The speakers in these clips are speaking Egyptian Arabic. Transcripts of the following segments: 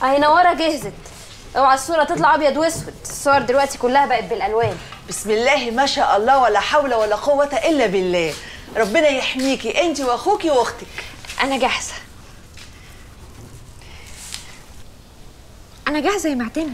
اهي نوره جهزت اوعى الصوره تطلع ابيض واسود الصور دلوقتي كلها بقت بالالوان بسم الله ما شاء الله ولا حول ولا قوة إلا بالله ربنا يحميكي أنت وأخوكي وأختك انا جاهزه انا جاهزه يا معتمد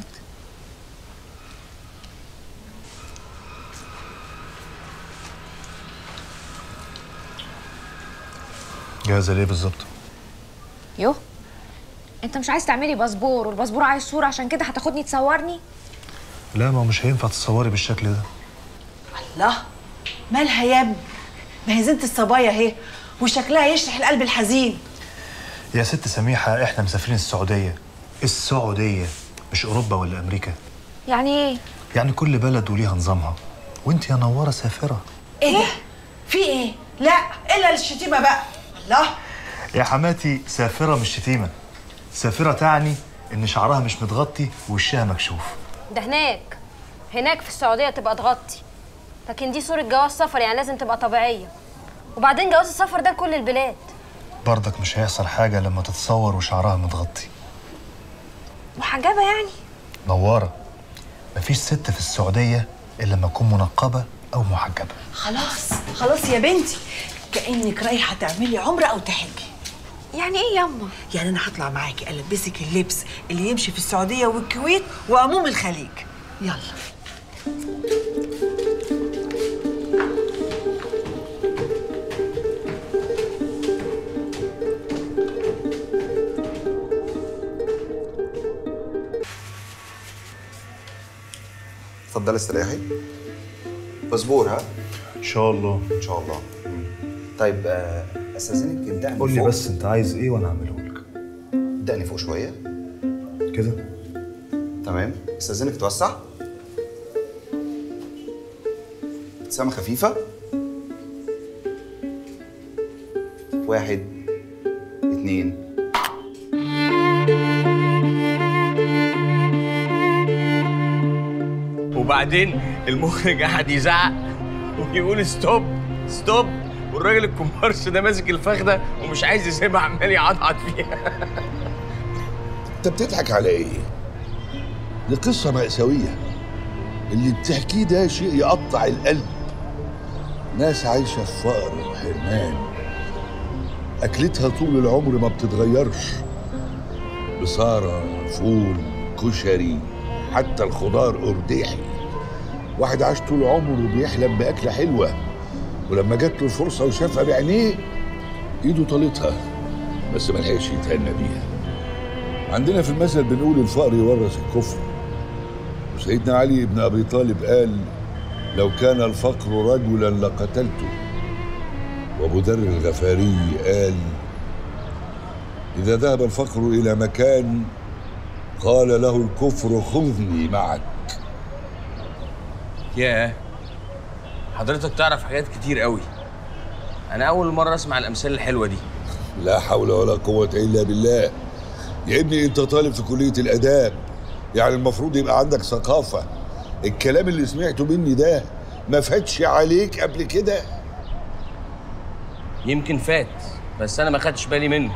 جاهزه ليه بالظبط يو انت مش عايز تعملي باسبور والباسبور عايز صوره عشان كده هتاخدني تصورني لا ما هو مش هينفع تتصوري بالشكل ده الله مالها يا ابني ما هي زينة الصبايا اهي وشكلها يشرح القلب الحزين يا ست سميحه احنا مسافرين السعوديه السعوديه مش اوروبا ولا امريكا يعني ايه يعني كل بلد وليها نظامها وانت يا نوره سافره ايه ده في ايه لا الا الشتيمة بقى الله يا حماتي سافره مش شتيمه سافره تعني ان شعرها مش متغطي ووشها مكشوف ده هناك هناك في السعوديه تبقى تغطي لكن دي صوره جواز سفر يعني لازم تبقى طبيعيه وبعدين جواز السفر ده لكل البلاد برضك مش هيحصل حاجه لما تتصور وشعرها متغطي محجبه يعني نواره مفيش ست في السعوديه الا لما تكون منقبه او محجبه خلاص خلاص يا بنتي كأنك رايحة تعملي عمرة أو تحجي يعني ايه ياما يعني أنا هطلع معاكي ألبسك اللبس اللي يمشي في السعودية والكويت وعموم الخليج يلا اتفضلي استريحي باسبور ها ان شاء الله ان شاء الله طيب آه، استاذنك ابدأني قول لي فوق. بس انت عايز ايه وانا اعمله لك ابدأني فوق شويه كده تمام استاذنك توسع ابتسامه خفيفه واحد اتنين وبعدين المخرج قعد يزعق ويقول ستوب ستوب والراجل الكومبارس ده ماسك الفخده ومش عايز يسيبها عمال يعضعض فيها انت بتضحك على ايه؟ دي قصة مأساوية اللي بتحكيه ده شيء يقطع القلب ناس عايشة في فقر وحرمان أكلتها طول العمر ما بتتغيرش بصارة فول كشري حتى الخضار أرداحي واحد عاش طول عمره بيحلم بأكلة حلوة ولما جات له الفرصة وشافها بعينيه إيده طالتها بس ملحقش يتهنى بيها عندنا في المثل بنقول الفقر يورث الكفر وسيدنا علي بن ابي طالب قال لو كان الفقر رجلا لقتلته وابو ذر الغفاري قال اذا ذهب الفقر الى مكان قال له الكفر خذني معك ياه حضرتك تعرف حاجات كتير قوي انا اول مره اسمع الامثال الحلوه دي لا حول ولا قوة إلا بالله يا ابني أنت طالب في كلية الآداب يعني المفروض يبقى عندك ثقافة الكلام اللي سمعته مني ده ما فاتش عليك قبل كده يمكن فات بس انا ما خدتش بالي منه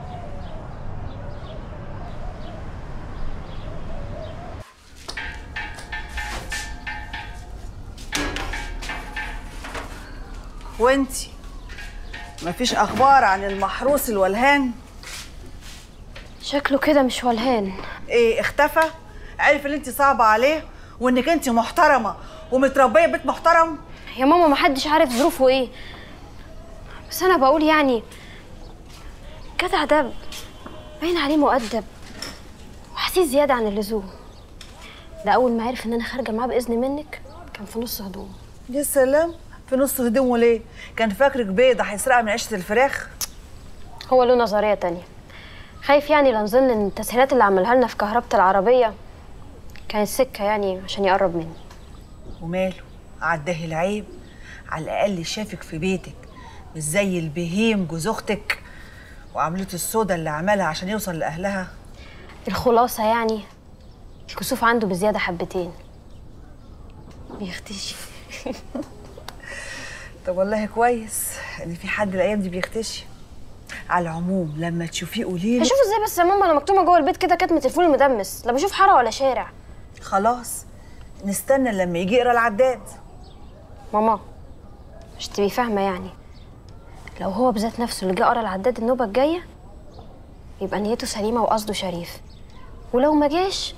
وانتي مفيش أخبار عن المحروس الولهان شكله كده مش ولهان ايه اختفى عرف ان انت صعبة عليه وانك انت محترمة ومتربية بيت محترم يا ماما محدش عارف ظروفه ايه بس انا بقول يعني جدع ده باين عليه مؤدب وحسيس زيادة عن اللزوم ده أول ما عرف إن أنا خارجة معاه بإذن منك كان في نص هدوم يا سلام في نص هدومه ليه كان فاكرك بيضة هيسرقها من عيشة الفراخ هو له نظرية تانية خايف يعني لا نظن إن التسهيلات اللي عملها لنا في كهربة العربية كانت سكة يعني عشان يقرب مني وماله عداه العيب على الأقل شافك في بيتك مش زي البهيم جوز أختك وعملته السودا اللي عملها عشان يوصل لأهلها الخلاصة يعني الكسوف عنده بزيادة حبتين بيختشي طب والله كويس ان في حد الايام دي بيختشي على العموم لما تشوفيه قولي له هشوف ازاي بس يا ماما انا مكتومه جوه البيت كده كاتمه الفول المدمس لا بشوف حاره ولا شارع خلاص نستنى لما يجي يقرا العداد ماما مش تبقي فاهمه يعني لو هو بذات نفسه اللي جه قرا العداد النوبه الجايه يبقى نيته سليمه وقصده شريف ولو ما جاش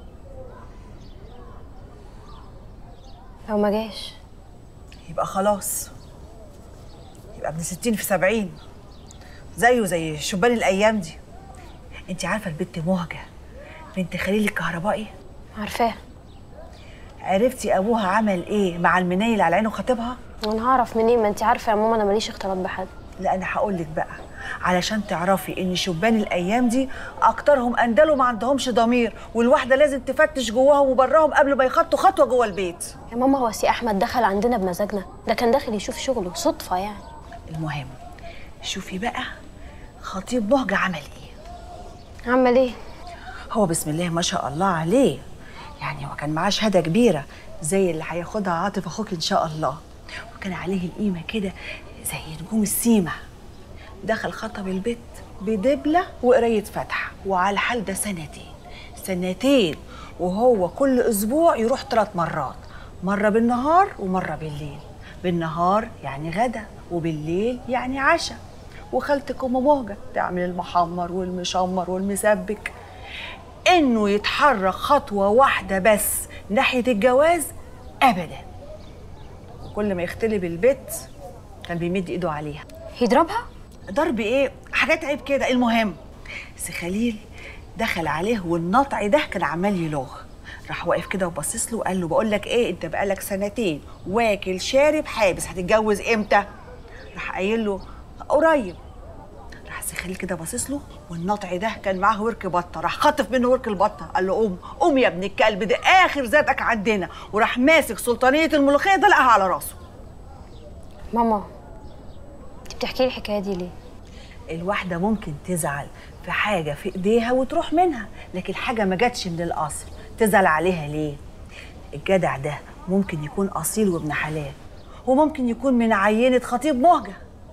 لو ما جاش يبقى خلاص يبقى ابن ستين في سبعين زيه زي شبان الايام دي انت عارفه البت مهجه بنت خليل الكهربائي عارفاه عرفتي ابوها عمل ايه مع المنيل اللي على عينه خطيبها وانا هعرف منين ما انت عارفه يا ماما انا ماليش اختلاط بحد لا انا هقول لك بقى علشان تعرفي ان شبان الايام دي اكترهم اندلوا ما عندهمش ضمير والواحده لازم تفتش جواهم وبراهم قبل ما يخطوا خطوه جوه البيت يا ماما هو سي احمد دخل عندنا بمزاجنا ده كان داخل يشوف شغله صدفه يعني المهم شوفي بقى خطيب مهجه عمل ايه عمل ايه هو بسم الله ما شاء الله عليه يعني هو كان معاه شهاده كبيره زي اللي هياخدها عاطف اخوك ان شاء الله وكان عليه القيمه كده زي نجوم السيما دخل خطب البيت بدبله وقرايه فاتحه وعلى الحال ده سنتين سنتين وهو كل اسبوع يروح ثلاث مرات مره بالنهار ومره بالليل بالنهار يعني غدا وبالليل يعني عشاء وخالتك ام مهجه تعمل المحمر والمشمر والمسبك انه يتحرك خطوه واحده بس ناحيه الجواز ابدا وكل ما يختلي البيت كان بيمد ايده عليها يضربها ضرب ايه حاجات عيب كده المهم سي خليل دخل عليه والنطع ده كان عمال يلوغ راح واقف كده وباصص له وقال له بقول لك ايه انت بقالك سنتين واكل شارب حابس هتتجوز امتى راح قايل له قريب راح سي خليل كده باصص له والنطع ده كان معاه ورك بطه راح خطف منه ورك البطه قال له قوم قوم يا ابن الكلب ده اخر ذاتك عندنا وراح ماسك سلطانيه الملوخيه دلقها على راسه ماما انت بتحكي لي الحكايه دي ليه الواحدة ممكن تزعل في حاجة في ايديها وتروح منها لكن حاجة ما جاتش من الأصل تزعل عليها ليه؟ الجدع ده ممكن يكون أصيل وابن حلال وممكن يكون من عينة خطيب مهجة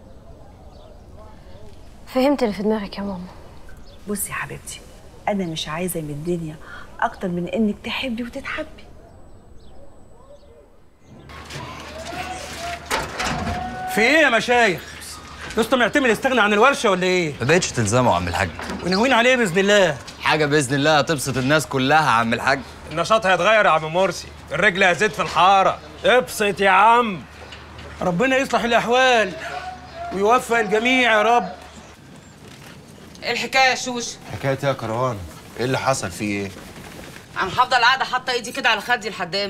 فهمت اللي في دماغك يا ماما بصي يا حبيبتي أنا مش عايزة من الدنيا أكتر من إنك تحبي وتتحبي في ايه يا مشايخ؟ لسه معتمد يستغنى عن الورشه ولا ايه؟ ما بقتش تلزمه يا عم الحاج وناويين عليه باذن الله حاجه باذن الله هتبسط الناس كلها يا عم الحاج النشاط هيتغير يا عم مرسي الرجل هتزيد في الحاره ابسط يا عم ربنا يصلح الاحوال ويوفق الجميع يا رب ايه الحكايه يا شوش حكايه إيه يا كروان ايه اللي حصل فيه ايه انا هفضل قاعده حاطه ايدي كده على خدي لحد